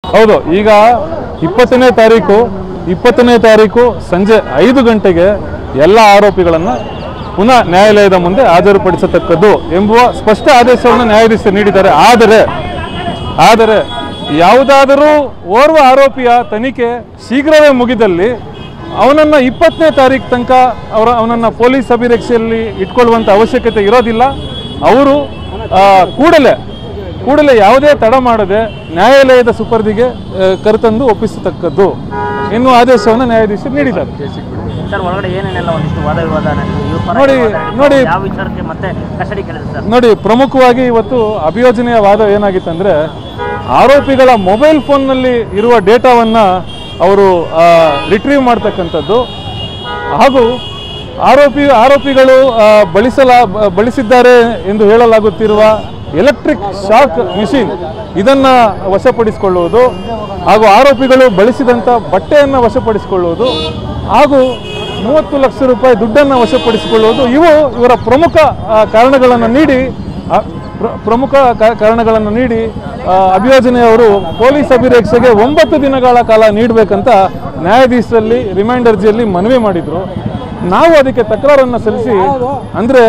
ಹೌದು ಈಗ ಇಪ್ಪತ್ತನೇ ತಾರೀಕು ಇಪ್ಪತ್ತನೇ ತಾರೀಕು ಸಂಜೆ ಐದು ಗಂಟೆಗೆ ಎಲ್ಲ ಆರೋಪಿಗಳನ್ನು ಪುನಃ ನ್ಯಾಯಾಲಯದ ಮುಂದೆ ಹಾಜರುಪಡಿಸತಕ್ಕದ್ದು ಎಂಬುವ ಸ್ಪಷ್ಟ ಆದೇಶವನ್ನು ನ್ಯಾಯಾಧೀಶರು ನೀಡಿದ್ದಾರೆ ಆದರೆ ಆದರೆ ಯಾವುದಾದರೂ ಓರ್ವ ಆರೋಪಿಯ ತನಿಖೆ ಶೀಘ್ರವೇ ಮುಗಿದಲ್ಲಿ ಅವನನ್ನು ಇಪ್ಪತ್ತನೇ ತಾರೀಕು ತನಕ ಅವರ ಅವನನ್ನು ಪೊಲೀಸ್ ಅಭಿರಕ್ಷೆಯಲ್ಲಿ ಇಟ್ಕೊಳ್ಳುವಂಥ ಅವಶ್ಯಕತೆ ಇರೋದಿಲ್ಲ ಅವರು ಆ, ಕೂಡಲೇ ಕೂಡಲೇ ಯಾವುದೇ ತಡ ಮಾಡದೆ ನ್ಯಾಯಾಲಯದ ಸುಪರ್ದಿಗೆ ಆ, ಕರೆತಂದು ಒಪ್ಪಿಸತಕ್ಕದ್ದು ಎನ್ನುವ ಆದೇಶವನ್ನು ನ್ಯಾಯಾಧೀಶರು ನೀಡಿದ್ದಾರೆ ಸರ್ ಒಳಗಡೆ ಏನೇನೆಲ್ಲ ಒಂದಿಷ್ಟು ವಾದ ವಿವಾದ ನಡೆದಿದೆ. ಇವ್ರ ಪರ ನೋಡಿ, ಇವ್ರ ವಾದ ನೋಡಿ. ಯಾವ ವಿಚಾರಕ್ಕೆ ಮತ್ತೆ ಕಸ್ಟಡಿ ಕೇಳಿದೆ ಸರ್ ನೋಡಿ ಪ್ರಮುಖವಾಗಿ ಇವತ್ತು ಅಭಿಯೋಜನೆಯ ವಾದ ಏನಾಗಿತ್ತಂದ್ರೆ ಆರೋಪಿಗಳ ಮೊಬೈಲ್ ಫೋನ್ನಲ್ಲಿ ಇರುವ ಡೇಟಾವನ್ನು ಅವರು ರಿಟ್ರೀವ್ ಮಾಡ್ತಕ್ಕಂಥದ್ದು ಹಾಗೂ ಆರೋಪಿ ಆರೋಪಿಗಳು ಆ, ಬಳಸಲ ಬ- ಬಳಸಿದ್ದಾರೆ ಎಂದು ಹೇಳಲಾಗುತ್ತಿರುವ ಎಲೆಕ್ಟ್ರಿಕ್ ಶಾಕ್ ಮಿಷಿನ್ ಇದನ್ನು ವಶಪಡಿಸಿಕೊಳ್ಳುವುದು ಹಾಗೂ ಆರೋಪಿಗಳು ಬಳಸಿದಂಥ ಬಟ್ಟೆಯನ್ನು ವಶಪಡಿಸಿಕೊಳ್ಳುವುದು ಹಾಗೂ ಮೂವತ್ತು ಲಕ್ಷ ರೂಪಾಯಿ ದುಡ್ಡನ್ನು ವಶಪಡಿಸಿಕೊಳ್ಳುವುದು ಇವು ಇವರ ಪ್ರಮುಖ ಆ, ಕಾರಣಗಳನ್ನು ನೀಡಿ ಆ, ಪ್ರ- ಪ್ರಮುಖ ಕಾ- ಕಾರಣಗಳನ್ನು ನೀಡಿ ಆ, ಅಭಿಯೋಜನೆಯವರು ಪೊಲೀಸ್ ಅಭಿರಕ್ಷೆಗೆ ಒಂಬತ್ತು ದಿನಗಳ ಕಾಲ ನೀಡಬೇಕಂತ ನ್ಯಾಯಾಧೀಶರಲ್ಲಿ ರಿಮೈಂಡ್ ಅರ್ಜಿಯಲ್ಲಿ ಮನವಿ ಮಾಡಿದರು ನಾವು ಅದಕ್ಕೆ ತಕರಾರನ್ನು ಸಲ್ಲಿಸಿ ಅಂದರೆ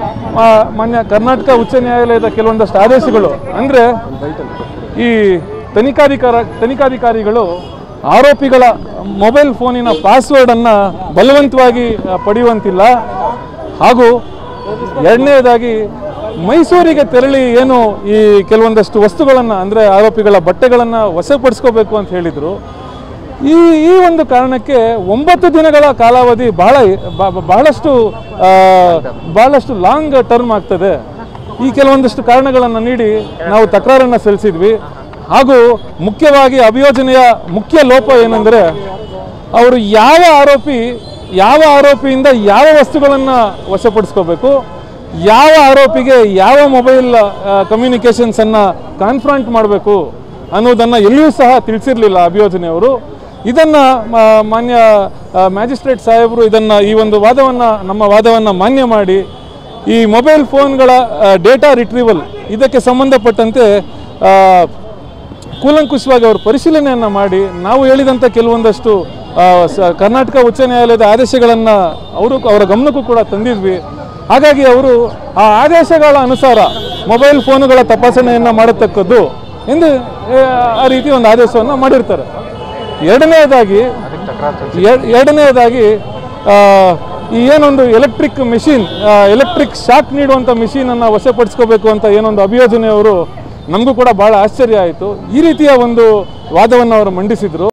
ಮಾನ್ಯ ಕರ್ನಾಟಕ ಉಚ್ಚ ನ್ಯಾಯಾಲಯದ ಕೆಲವೊಂದಷ್ಟು ಆದೇಶಗಳು ಅಂದರೆ ಈ ತನಿಖಾಧಿಕಾರ ತನಿಖಾಧಿಕಾರಿಗಳು ಆರೋಪಿಗಳ ಮೊಬೈಲ್ ಫೋನಿನ ಪಾಸ್ವರ್ಡನ್ನು ಬಲವಂತವಾಗಿ ಆ, ಪಡೆಯುವಂತಿಲ್ಲ ಹಾಗೂ ಎರಡನೇದಾಗಿ ಮೈಸೂರಿಗೆ ತೆರಳಿ ಏನು ಈ ಕೆಲವೊಂದಷ್ಟು ವಸ್ತುಗಳನ್ನು ಅಂದರೆ ಆರೋಪಿಗಳ ಬಟ್ಟೆಗಳನ್ನು ವಶಪಡಿಸ್ಕೋಬೇಕು ಅಂತ ಹೇಳಿದರು ಈ ಈ ಒಂದು ಕಾರಣಕ್ಕೆ ಒಂಬತ್ತು ದಿನಗಳ ಕಾಲಾವಧಿ ಬಹಳ ಬ- ಬ- ಬಹಳಷ್ಟು ಆ, ಬಹಳಷ್ಟು ಲಾಂಗ್ ಟರ್ಮ್ ಆಗ್ತದೆ ಈ ಕೆಲವೊಂದಷ್ಟು ಕಾರಣಗಳನ್ನು ನೀಡಿ ನಾವು ತಕರಾರನ್ನು ಸಲ್ಲಿಸಿದ್ವಿ ಹಾಗೂ ಮುಖ್ಯವಾಗಿ ಅಭಿಯೋಜನೆಯ ಮುಖ್ಯ ಲೋಪ ಏನೆಂದರೆ ಅವರು ಯಾವ ಆರೋಪಿ ಯಾವ ಆರೋಪಿಯಿಂದ ಯಾವ ವಸ್ತುಗಳನ್ನು ವಶಪಡಿಸ್ಕೋಬೇಕು ಯಾವ ಆರೋಪಿಗೆ ಯಾವ ಮೊಬೈಲ್ ಕಮ್ಯುನಿಕೇಷನ್ಸನ್ನು ಕಾನ್ಫ್ರಂಟ್ ಮಾಡಬೇಕು ಅನ್ನೋದನ್ನು ಎಲ್ಲಿಯೂ ಸಹ ತಿಳಿಸಿರಲಿಲ್ಲ ಅಭಿಯೋಜನೆಯವರು ಇದನ್ನು ಮಾನ್ಯ ಮ್ಯಾಜಿಸ್ಟ್ರೇಟ್ ಸಾಹೇಬರು ಇದನ್ನು ಈ ಒಂದು ವಾದವನ್ನು ನಮ್ಮ ವಾದವನ್ನು ಮಾನ್ಯ ಮಾಡಿ ಈ ಮೊಬೈಲ್ ಫೋನ್ಗಳ ಡೇಟಾ ರಿಟ್ರೀವಲ್ ಇದಕ್ಕೆ ಸಂಬಂಧಪಟ್ಟಂತೆ ಆ, ಕೂಲಂಕುಷವಾಗಿ ಅವರು ಪರಿಶೀಲನೆಯನ್ನು ಮಾಡಿ ನಾವು ಹೇಳಿದಂಥ ಕೆಲವೊಂದಷ್ಟು ಆ, ಸ- ಕರ್ನಾಟಕ ಉಚ್ಚ ನ್ಯಾಯಾಲಯದ ಆದೇಶಗಳನ್ನು ಅವರು ಅವರ ಗಮನಕ್ಕೂ ಕೂಡ ತಂದಿದ್ವಿ ಹಾಗಾಗಿ ಅವರು ಆ ಆದೇಶಗಳ ಅನುಸಾರ ಮೊಬೈಲ್ ಫೋನುಗಳ ತಪಾಸಣೆಯನ್ನು ಮಾಡತಕ್ಕದ್ದು ಎಂದು ಆ, ಆ ರೀತಿ ಒಂದು ಆದೇಶವನ್ನು ಮಾಡಿರ್ತಾರೆ ಎರಡನೆಯದಾಗಿ ಎರ್- ಎರಡನೆಯದಾಗಿ ಆ, ಈ ಏನೊಂದು ಎಲೆಕ್ಟ್ರಿಕ್ ಮೆಷಿನ್ ಎಲೆಕ್ಟ್ರಿಕ್ ಶಾಕ್ ನೀಡುವಂಥ ಮೆಷಿನನ್ನು ವಶಪಡಿಸ್ಕೋಬೇಕು ಅಂತ ಏನೊಂದು ಅಭಿಯೋಜನೆಯವರು ನಮಗೂ ಕೂಡ ಭಾಳ ಆಶ್ಚರ್ಯ ಆಯಿತು ಈ ರೀತಿಯ ಒಂದು ವಾದವನ್ನು ಅವರು ಮಂಡಿಸಿದರು